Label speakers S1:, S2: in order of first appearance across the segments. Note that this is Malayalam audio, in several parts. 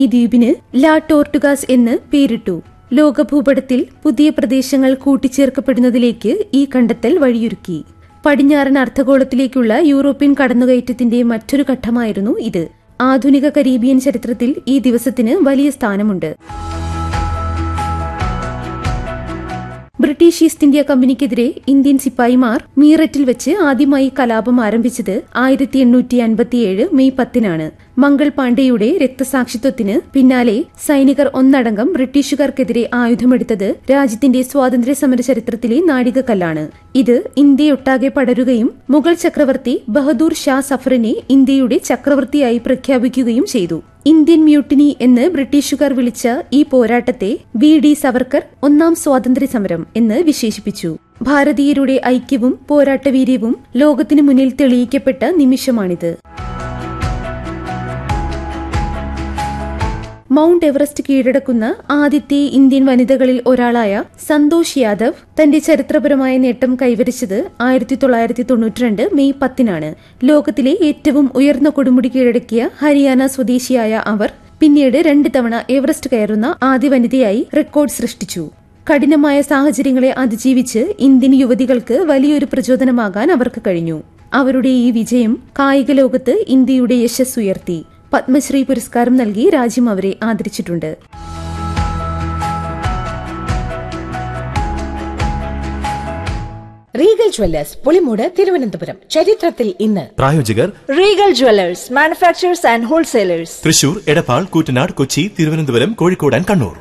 S1: ഈ ദ്വീപിന് ലാ ടോർട്ടുഗാസ് എന്ന് പേരിട്ടു ലോക ഭൂപടത്തിൽ പുതിയ പ്രദേശങ്ങൾ കൂട്ടിച്ചേർക്കപ്പെടുന്നതിലേക്ക് ഈ കണ്ടെത്തൽ വഴിയൊരുക്കി പടിഞ്ഞാറൻ അർദ്ധഗോളത്തിലേക്കുള്ള യൂറോപ്യൻ കടന്നുകയറ്റത്തിന്റെ മറ്റൊരു ഘട്ടമായിരുന്നു ഇത് ആധുനിക കരീബിയൻ ചരിത്രത്തിൽ ഈ ദിവസത്തിന് വലിയ സ്ഥാനമുണ്ട് ബ്രിട്ടീഷ് ഈസ്റ്റ് ഇന്ത്യ കമ്പനിക്കെതിരെ ഇന്ത്യൻ സിപ്പായിമാർ മീററ്റിൽ വെച്ച് ആദ്യമായി കലാപം ആരംഭിച്ചത് ആയിരത്തി എണ്ണൂറ്റി അൻപത്തിയേഴ് മെയ് പത്തിനാണ് മംഗൾ പാണ്ഡെയുടെ രക്തസാക്ഷിത്വത്തിന് പിന്നാലെ സൈനികർ ഒന്നടങ്കം ബ്രിട്ടീഷുകാർക്കെതിരെ ആയുധമെടുത്തത് രാജ്യത്തിന്റെ സ്വാതന്ത്ര്യ സമര ചരിത്രത്തിലെ നാഴികക്കല്ലാണ് ഇത് ഇന്ത്യയൊട്ടാകെ പടരുകയും മുഗൾ ചക്രവർത്തി ബഹദൂർ ഷാ സഫറിനെ ഇന്ത്യയുടെ ചക്രവർത്തിയായി പ്രഖ്യാപിക്കുകയും ചെയ്തു ഇന്ത്യൻ മ്യൂട്ടിനി എന്ന് ബ്രിട്ടീഷുകാർ വിളിച്ച ഈ പോരാട്ടത്തെ വി ഡി സവർക്കർ ഒന്നാം സ്വാതന്ത്ര്യ സമരം എന്ന് വിശേഷിപ്പിച്ചു ഭാരതീയരുടെ ഐക്യവും പോരാട്ടവീര്യവും ലോകത്തിനു മുന്നിൽ തെളിയിക്കപ്പെട്ട നിമിഷമാണിത് മൗണ്ട് എവറസ്റ്റ് കീഴടക്കുന്ന ആദ്യത്തെ ഇന്ത്യൻ വനിതകളിൽ ഒരാളായ സന്തോഷ് യാദവ് തന്റെ ചരിത്രപരമായ നേട്ടം കൈവരിച്ചത് ആയിരത്തി തൊള്ളായിരത്തി തൊണ്ണൂറ്റിരണ്ട് മെയ് പത്തിനാണ് ലോകത്തിലെ ഏറ്റവും ഉയർന്ന കൊടുമുടി കീഴടക്കിയ ഹരിയാന സ്വദേശിയായ അവർ പിന്നീട് രണ്ട് തവണ എവറസ്റ്റ് കയറുന്ന ആദ്യ വനിതയായി റെക്കോർഡ് സൃഷ്ടിച്ചു കഠിനമായ സാഹചര്യങ്ങളെ അതിജീവിച്ച് ഇന്ത്യൻ യുവതികൾക്ക് വലിയൊരു പ്രചോദനമാകാൻ അവർക്ക് കഴിഞ്ഞു അവരുടെ ഈ വിജയം കായിക ലോകത്ത് ഇന്ത്യയുടെ യശസ് ഉയർത്തി പത്മശ്രീ പുരസ്കാരം നൽകി രാജ്യം അവരെ ആദരിച്ചിട്ടുണ്ട്
S2: റീഗൽ ജ്വല്ലേഴ്സ് പുളിമൂട് തിരുവനന്തപുരം ചരിത്രത്തിൽ ഇന്ന്
S3: പ്രായോജകർ
S4: Regal jewellers manufacturers and wholesalers
S3: Thrissur Edappal Koottanad Kochi Thiruvananthapuram Kozhikode and Kannur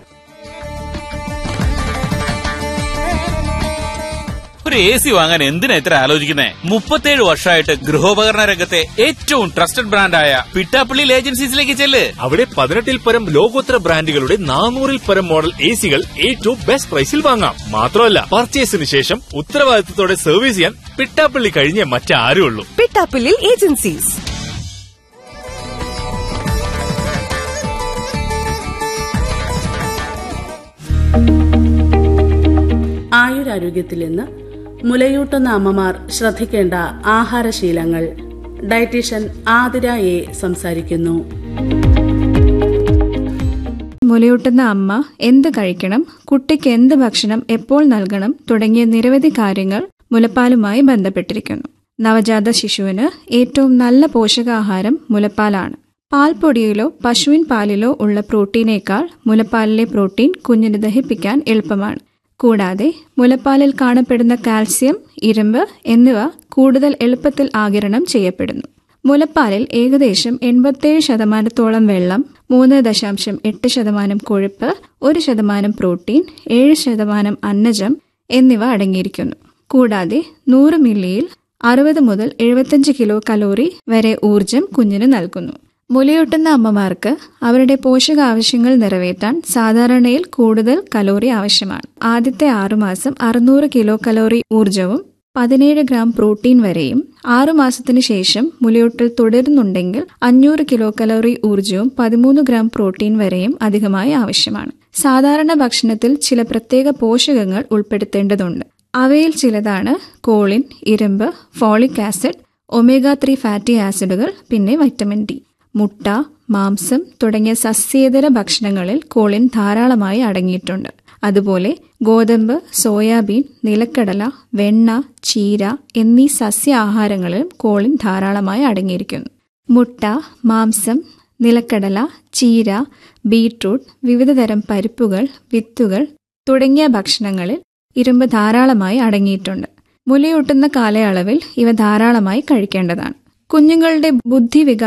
S5: ഒരു എ സി വാങ്ങാൻ എന്തിനാ ഇത്ര ആലോചിക്കുന്നേ മുപ്പത്തേഴ് വർഷമായിട്ട് ഗൃഹോപകരണ രംഗത്തെ ഏറ്റവും ട്രസ്റ്റഡ് ബ്രാൻഡായ പിട്ടാപ്പള്ളി ഏജൻസീസിലേക്ക് ചെല്ല്
S6: അവിടെ പതിനെട്ടിൽ പരം ലോകോത്തര ബ്രാൻഡുകളുടെ നാനൂറിൽ പരം മോഡൽ എ സികൾ ഏറ്റവും ബെസ്റ്റ് പ്രൈസിൽ വാങ്ങാം മാത്രമല്ല പർച്ചേസിന് ശേഷം ഉത്തരവാദിത്തത്തോടെ സർവീസ് ചെയ്യാൻ പിട്ടാപ്പള്ളി കഴിഞ്ഞേ മറ്റാരും ഉള്ളൂ
S7: പിട്ടാപ്പിള്ളിൽ ഏജൻസീസ്
S8: ആയുരാരോഗ്യത്തിൽ നിന്ന് മുലയൂട്ടുന്ന അമ്മമാർ ശ്രദ്ധിക്കേണ്ട ആഹാരശീലങ്ങൾ ഡയറ്റീഷ്യൻ ആതിര എ സംസാരിക്കുന്നു
S9: മുലയൂട്ടുന്ന അമ്മ എന്ത് കഴിക്കണം കുട്ടിക്ക് എന്ത് ഭക്ഷണം എപ്പോൾ നൽകണം തുടങ്ങിയ നിരവധി കാര്യങ്ങൾ മുലപ്പാലുമായി ബന്ധപ്പെട്ടിരിക്കുന്നു നവജാത ശിശുവിന് ഏറ്റവും നല്ല പോഷകാഹാരം മുലപ്പാലാണ് പാൽപ്പൊടിയിലോ പശുവിൻ പാലിലോ ഉള്ള പ്രോട്ടീനേക്കാൾ മുലപ്പാലിലെ പ്രോട്ടീൻ കുഞ്ഞിന് ദഹിപ്പിക്കാൻ എളുപ്പമാണ് കൂടാതെ മുലപ്പാലിൽ കാണപ്പെടുന്ന കാൽസ്യം ഇരുമ്പ് എന്നിവ കൂടുതൽ എളുപ്പത്തിൽ ആകിരണം ചെയ്യപ്പെടുന്നു മുലപ്പാലിൽ ഏകദേശം എൺപത്തേഴ് ശതമാനത്തോളം വെള്ളം മൂന്ന് ദശാംശം എട്ട് ശതമാനം കൊഴുപ്പ് ഒരു ശതമാനം പ്രോട്ടീൻ ഏഴ് ശതമാനം അന്നജം എന്നിവ അടങ്ങിയിരിക്കുന്നു കൂടാതെ നൂറ് മില്ലിയിൽ അറുപത് മുതൽ എഴുപത്തഞ്ച് കിലോ കലോറി വരെ ഊർജം കുഞ്ഞിന് നൽകുന്നു മുലയൂട്ടുന്ന അമ്മമാർക്ക് അവരുടെ പോഷകാവശ്യങ്ങൾ നിറവേറ്റാൻ സാധാരണയിൽ കൂടുതൽ കലോറി ആവശ്യമാണ് ആദ്യത്തെ ആറുമാസം അറുന്നൂറ് കിലോ കലോറി ഊർജവും പതിനേഴ് ഗ്രാം പ്രോട്ടീൻ വരെയും ആറുമാസത്തിനു ശേഷം മുലയൂട്ടൽ തുടരുന്നുണ്ടെങ്കിൽ അഞ്ഞൂറ് കിലോ കലോറി ഊർജവും പതിമൂന്ന് ഗ്രാം പ്രോട്ടീൻ വരെയും അധികമായി ആവശ്യമാണ് സാധാരണ ഭക്ഷണത്തിൽ ചില പ്രത്യേക പോഷകങ്ങൾ ഉൾപ്പെടുത്തേണ്ടതുണ്ട് അവയിൽ ചിലതാണ് കോളിൻ ഇരുമ്പ് folic acid omega three fatty ആസിഡുകൾ പിന്നെ വൈറ്റമിൻ ഡി മുട്ട മാംസം തുടങ്ങിയ സസ്യേതര ഭക്ഷണങ്ങളിൽ കോളിൻ ധാരാളമായി അടങ്ങിയിട്ടുണ്ട് അതുപോലെ ഗോതമ്പ് സോയാബീൻ നിലക്കടല വെണ്ണ ചീര എന്നീ സസ്യ ആഹാരങ്ങളിലും കോളിൻ ധാരാളമായി അടങ്ങിയിരിക്കുന്നു മുട്ട മാംസം നിലക്കടല ചീര ബീട്രൂട്ട് വിവിധതരം പരിപ്പുകൾ വിത്തുകൾ തുടങ്ങിയ ഭക്ഷണങ്ങളിൽ ഇരുമ്പ് ധാരാളമായി അടങ്ങിയിട്ടുണ്ട് മുലയൂട്ടുന്ന കാലയളവിൽ ഇവ ധാരാളമായി കഴിക്കേണ്ടതാണ് കുഞ്ഞുങ്ങളുടെ ബുദ്ധിവികാസം